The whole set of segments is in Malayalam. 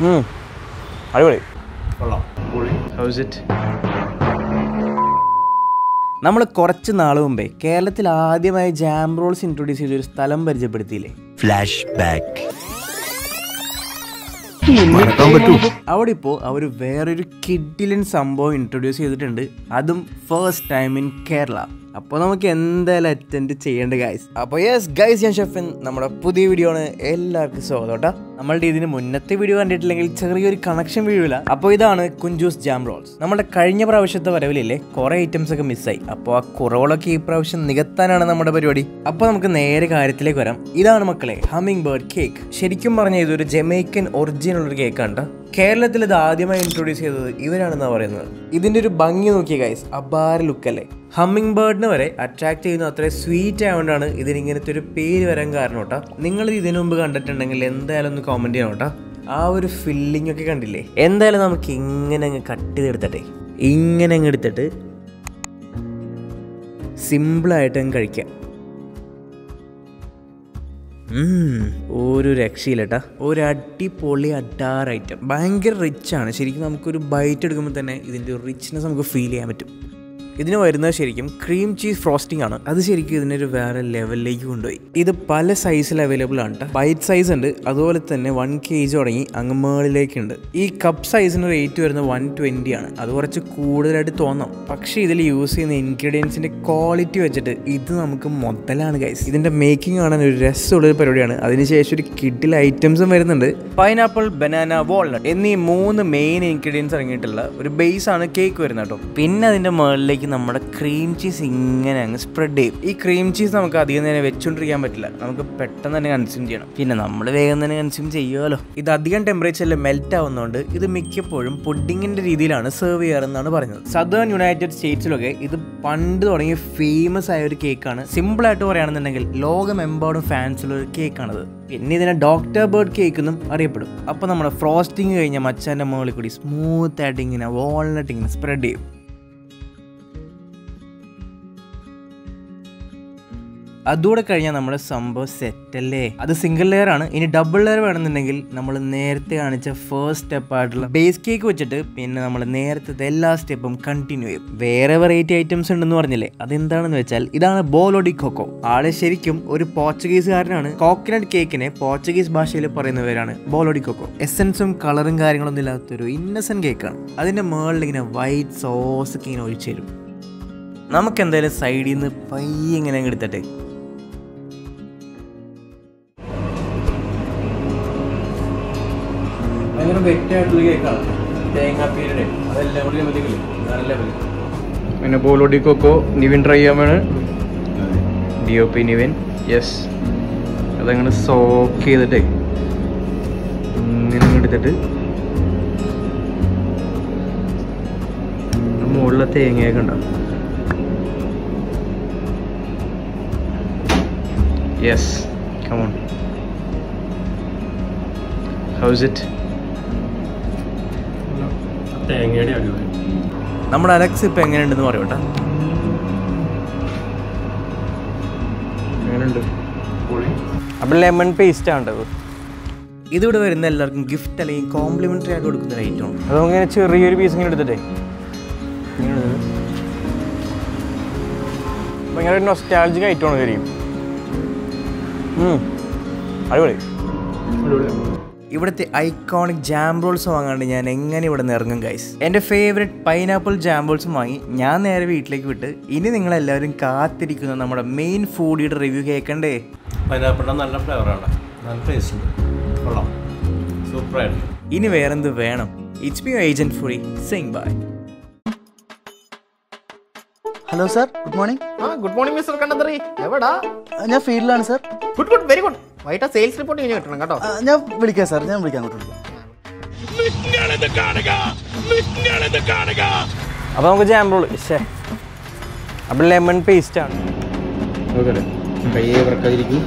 ഉം. അടിപൊളി കൊള്ളാം പൊളി ഹൗസ് ഇറ്റ് നമ്മൾ കുറച്ച് നാൾ മുമ്പേ കേരളത്തിൽ ആദ്യമായി ജാം റോൾസ് ഇൻട്രൊഡ്യൂസ് ചെയ്ത ഒരു സ്ഥലം പരിചയപ്പെടുത്തിയില്ലേ ഫ്ലാഷ് ബാക്ക് അവിടെ ഇപ്പോൾ അവർ വേറൊരു കിഡിലൻ സംഭവം ഇൻട്രൊഡ്യൂസ് ചെയ്തിട്ടുണ്ട് അതും ഫസ്റ്റ് ടൈം ഇൻ കേരള അപ്പോൾ നമുക്ക് എന്തായാലും അറ്റൻഡ് ചെയ്യേണ്ട ഗൈസ് അപ്പോൾ യെസ് ഗൈസ് ഞാൻ ഷെഫിൻ നമ്മുടെ പുതിയ വീഡിയോ ആണ് എല്ലാവർക്കും സ്വാഗതം കേട്ടോ നമ്മളുടെ ഇതിന് മുന്നത്തെ വീഡിയോ കണ്ടിട്ടില്ലെങ്കിൽ ചെറിയൊരു കണക്ഷൻ വീഴില്ല അപ്പോൾ ഇതാണ് കുഞ്ചൂസ് ജാം റോൾസ് നമ്മുടെ കഴിഞ്ഞ പ്രാവശ്യത്തെ വരവിലില്ലേ കുറേ ഐറ്റംസ് ഒക്കെ മിസ്സായി അപ്പോൾ ആ കുറവുകളൊക്കെ ഈ പ്രാവശ്യം നികത്താനാണ് നമ്മുടെ പരിപാടി അപ്പോൾ നമുക്ക് നേരെ കാര്യത്തിലേക്ക് വരാം ഇതാണ് മക്കളെ ഹമ്മിങ് ബേർഡ് കേക്ക് ശരിക്കും പറഞ്ഞാൽ ഇതൊരു ജമൈക്കൻ ഒറിജിനൽ ഒരു കേക്കാണ് ട്ടോ. കേരളത്തിൽ ഇത് ആദ്യമായി ഇൻട്രൊഡ്യൂസ് ചെയ്തത് ഇവരാണെന്നാണ് പറയുന്നത് ഇതിന്റെ ഒരു ഭംഗി നോക്കിയ ഗൈസ് അപാര ലുക്കല്ലേ ഹമ്മിങ് ബേർഡിനെ വരെ അട്രാക്ട് ചെയ്യുന്ന അത്രയും സ്വീറ്റ് ആയതുകൊണ്ടാണ് ഇതിന് ഇങ്ങനത്തെ ഒരു പേര് വരാൻ കാരണം കേട്ടോ നിങ്ങൾ ഇത് ഇതിനു മുമ്പ് കണ്ടിട്ടുണ്ടെങ്കിൽ എന്തായാലും ഒന്ന് കോമന്റ് ചെയ്യണം കേട്ടോ ആ ഒരു ഫില്ലിംഗ് ഒക്കെ കണ്ടില്ലേ എന്തായാലും നമുക്ക് ഇങ്ങനെ അങ്ങ് കട്ട് ചെയ്തെടുത്തട്ടെ ഇങ്ങനെ അങ്ങ് എടുത്തിട്ട് സിമ്പിളായിട്ട് അങ്ങ് കഴിക്കാം ഉം, ഒരു രക്ഷയില്ലട്ടാ ഒരു അടിപൊളി അഡാർ ഐറ്റം ഭയങ്കര റിച്ച് ആണ് ശരിക്കും നമുക്കൊരു ബൈറ്റ് എടുക്കുമ്പോൾ തന്നെ ഇതിൻ്റെ ഒരു റിച്ച്നെസ് നമുക്ക് ഫീൽ ചെയ്യാൻ പറ്റും ഇതിന് വരുന്നത് ശരിക്കും ക്രീം ചീസ് ഫ്രോസ്റ്റിംഗ് ആണ് അത് ശരിക്കും ഇതിനൊരു വേറെ ലെവലിലേക്ക് കൊണ്ടുപോയി ഇത് പല സൈസിൽ അവൈലബിൾ ആണ് ട്ടോ. ബൈറ്റ് സൈസ് ഉണ്ട് അതുപോലെ തന്നെ വൺ കെ ജി തുടങ്ങി അങ്ങ് മേളിലേക്കുണ്ട് ഈ കപ്പ് സൈസിന് റേറ്റ് വരുന്നത് വൺ ട്വൻറ്റി ആണ് അത് കുറച്ച് കൂടുതലായിട്ട് തോന്നാം പക്ഷേ ഇതിൽ യൂസ് ചെയ്യുന്ന ഇൻഗ്രീഡിയൻസിൻ്റെ ക്വാളിറ്റി വെച്ചിട്ട് ഇത് നമുക്ക് മുതലാണ് ഗൈസ് ഇതിൻ്റെ മേക്കിംഗ് കാണാൻ ഒരു രസമുള്ളൊരു പരിപാടിയാണ് അതിനുശേഷം ഒരു കിഡിൽ ഐറ്റംസും വരുന്നുണ്ട് പൈനാപ്പിൾ ബനാന വാൾനട്ട് എന്നീ മൂന്ന് മെയിൻ ഇൻഗ്രീഡിയൻസ് ഇറങ്ങിയിട്ടുള്ള ഒരു ബേസ് ആണ് കേക്ക് വരുന്നത് കേട്ടോ പിന്നെ അതിൻ്റെ മുകളിലേക്ക് നമ്മുടെ ക്രീം ചീസ് ഇങ്ങനെ അങ്ങ് സ്പ്രെഡ് ചെയ്യും ഈ ക്രീം ചീസ് നമുക്ക് അധികം നേരം വെച്ചുകൊണ്ടിരിക്കാൻ പറ്റില്ല നമുക്ക് പെട്ടെന്ന് തന്നെ കൺസ്യൂം ചെയ്യണം പിന്നെ നമ്മൾ വേഗം തന്നെ കൺസ്യൂം ചെയ്യുമല്ലോ ഇത് അധികം ടെമ്പറേച്ചറിൽ മെൽറ്റ് ആവുന്നതുകൊണ്ട് ഇത് മിക്കപ്പോഴും പുഡിങ്ങിന്റെ രീതിയിലാണ് സെർവ് ചെയ്യാറെന്നാണ് പറയുന്നത് സദേൺ യുണൈറ്റഡ് സ്റ്റേറ്റ്സിലൊക്കെ ഇത് പണ്ട് തുടങ്ങിയ ഫേമസ് ആയ ഒരു കേക്കാണ് സിമ്പിൾ ആയിട്ട് പറയുകയാണെന്നുണ്ടെങ്കിൽ ലോകമെമ്പാടും ഫാൻസ് ഉള്ള ഒരു കേക്കാണത് പിന്നെ ഇതിനെ ഡോക്ടർ ബേർഡ് കേക്ക് എന്നും അറിയപ്പെടും അപ്പോൾ നമ്മുടെ ഫ്രോസ്റ്റിംഗ് കഴിഞ്ഞ മച്ചാൻ്റെ മുകളിൽ കൂടി സ്മൂത്ത് ആയിട്ട് ഇങ്ങനെ വാൾനട്ട് ഇങ്ങനെ സ്പ്രെഡ് ചെയ്യും അതുകൂടെ കഴിഞ്ഞാൽ നമ്മുടെ സംഭവം സെറ്റ് അല്ലേ അത് സിംഗിൾ ലെയർ ആണ് ഇനി ഡബിൾ ലെയർ വേണമെന്നുണ്ടെങ്കിൽ നമ്മൾ നേരത്തെ കാണിച്ച ഫസ്റ്റ് സ്റ്റെപ്പ് ആയിട്ടുള്ള ബേസ് കേക്ക് വെച്ചിട്ട് പിന്നെ നമ്മൾ നേരത്തെ എല്ലാ സ്റ്റെപ്പും കണ്ടിന്യൂ ചെയ്യും വേറെ വെറൈറ്റി ഐറ്റംസ് ഉണ്ടെന്ന് പറഞ്ഞില്ലേ അതെന്താണെന്ന് വെച്ചാൽ ഇതാണ് ബോലോഡി കൊക്കോ ആള് ശരിക്കും ഒരു പോർച്ചുഗീസുകാരനാണ് കോക്കനട്ട് കേക്കിനെ പോർച്ചുഗീസ് ഭാഷയിൽ പറയുന്നവരാണ് ബോലോഡി കൊക്കോ എസൻസും കളറും കാര്യങ്ങളൊന്നും ഇല്ലാത്തൊരു ഇന്നസെന്റ് കേക്കാണ് അതിന്റെ മുകളിൽ ഇങ്ങനെ വൈറ്റ് സോസ് ഒക്കെ ഇങ്ങനെ ഒഴിച്ചു തരും നമുക്ക് എന്തായാലും സൈഡിൽ നിന്ന് പയ്യെ ഇങ്ങനെ അങ്ങ് എടുത്തിട്ടെ ഭയങ്കര വെറ്റായിട്ടുള്ള കേക്കാണ് തേങ്ങാപ്പീരുടെ അതെല്ലാം കൂടി ലെവലിൽ വേറെ ലെവലിൽ പിന്നെ ബോലോഡി കൊക്കോ നിവിൻ ട്രൈ ചെയ്യാൻ വേണം D O P Nivin yes അതങ്ങനെ സോക്ക് ചെയ്തിട്ടേ ഇങ്ങനെ അങ്ങ് എടുത്തിട്ട് മുകളിലെ തേങ്ങയൊക്കെ ഉണ്ടാവും യെസ് കമോൺ ഹൗസ് ഇറ്റ് തേങ്ങയുടെ അടിപൊളി നമ്മുടെ അലക്സ് ഇപ്പം എങ്ങനെയുണ്ടെന്ന് പറയൂട്ടാ എങ്ങനെയുണ്ട് പൊളി അപ്പം ലെമൺ പേസ്റ്റ് ആണ്ടത് ഇതിവിടെ വരുന്ന എല്ലാവർക്കും ഗിഫ്റ്റ് അല്ലെങ്കിൽ കോംപ്ലിമെൻ്ററി ആയിട്ട് കൊടുക്കുന്ന ഒരു ഐറ്റമാണ് അത് അങ്ങനെ ചെറിയൊരു പീസ് ഇങ്ങനെ എടുത്തിട്ടേ ഇങ്ങനെ എടുത്തിട്ട് ഭയങ്കര നൊസ്റ്റാൾജിക് ഐറ്റമാണ് ശരിക്കും ഉം. അടിപൊളി ഇവിടുത്തെ ഐക്കോണിക് ജാം റോൾസ് വാങ്ങാണ്ട് ഞാൻ എങ്ങനെ ഇവിടെ നിന്ന് ഇറങ്ങും ഗൈസ് എൻ്റെ ഫേവറേറ്റ് പൈനാപ്പിൾ ജാം റോൾസും വാങ്ങി ഞാൻ നേരെ വീട്ടിലേക്ക് വിട്ട് ഇനി നിങ്ങളെല്ലാവരും കാത്തിരിക്കുന്ന നമ്മുടെ മെയിൻ ഫുഡിയുടെ റിവ്യൂ കേൾക്കണ്ടേ പൈനാപ്പിളിൻ്റെ നല്ല ഫ്ലേവറാണ് നല്ല ടേസ്റ്റ് ഉണ്ട് കൊള്ളാം സൂപ്പറായിട്ട് ഇനി വേറെന്ത് വേണം it's me agent Fury Singh bye hello sir good morning ആ ഗുഡ് മോർണിംഗ് മിസ്റ്റർ കണ്ടന്തറി എവിടാ ഞാൻ ഫീൽഡിലാണ് sir good good very good വൈകിട്ട് സെയിൽസ് റിപ്പോർട്ട് കഴിഞ്ഞ് കിട്ടണം കേട്ടോ ഞാൻ വിളിക്കാം സാർ ഞാൻ വിളിക്കാം അങ്ങോട്ട് വിളിക്കാം അപ്പോൾ നമുക്ക് ജാം റോൾ ശേ അപ്പം ലെമൺ പേസ്റ്റ് ആണ് കയ്യെ ഇറക്കാതിരിക്കും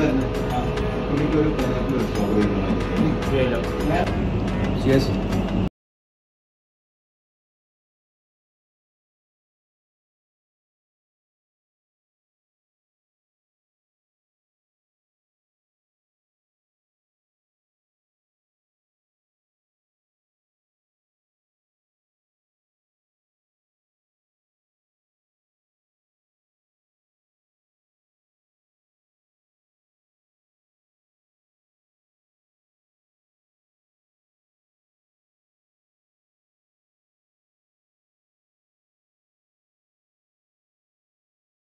Cheers.